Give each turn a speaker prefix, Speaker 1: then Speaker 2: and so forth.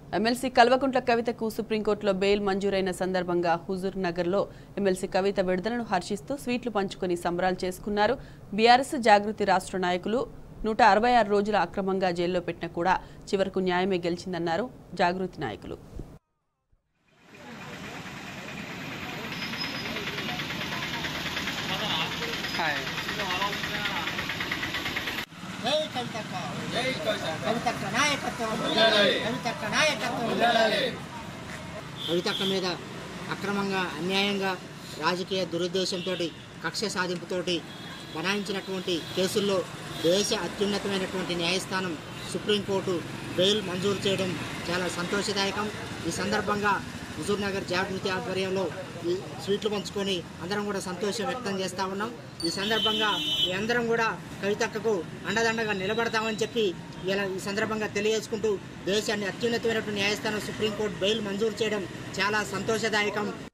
Speaker 1: MLC Kalvakuntla కవితకు సుప్రీంకోర్టులో bail మంజూరైన సందర్భంగా హుజూర్ నగర్లో ఎమ్మెల్సీ కవిత విడుదలను హర్షిస్తూ స్వీట్లు పంచుకొని సంబరాలు చేసుకున్నారు బీఆర్ఎస్ జాగృతి రాష్ట్ర నాయకులు నూట అరవై ఆరు రోజుల అక్రమంగా జైల్లో పెట్టినా కూడా చివరకు న్యాయమే గెలిచిందన్నారు జాగృతి నాయకులు
Speaker 2: జై కవితక్క కవితక్క నాయకత్వం కవితక్క నాయకత్వం కవితక్క మీద అక్రమంగా అన్యాయంగా రాజకీయ దురుద్దేశంతో కక్ష సాధింపుతోటి బనాయించినటువంటి కేసుల్లో దేశ అత్యున్నతమైనటువంటి న్యాయస్థానం సుప్రీంకోర్టు బెయిల్ మంజూరు చేయడం చాలా సంతోషదాయకం ఈ సందర్భంగా హుజూర్ నగర్ జాగృతి ఆధ్వర్యంలో ఈ స్వీట్లు పంచుకొని అందరం కూడా సంతోషం వ్యక్తం చేస్తూ ఉన్నాం ఈ సందర్భంగా ఈ అందరం కూడా కవితక్కకు అండదండగా నిలబడతామని చెప్పి ఇలా ఈ సందర్భంగా తెలియజేసుకుంటూ దేశాన్ని అత్యున్నతమైనటువంటి న్యాయస్థానం సుప్రీంకోర్టు బెయిల్ మంజూరు చేయడం చాలా సంతోషదాయకం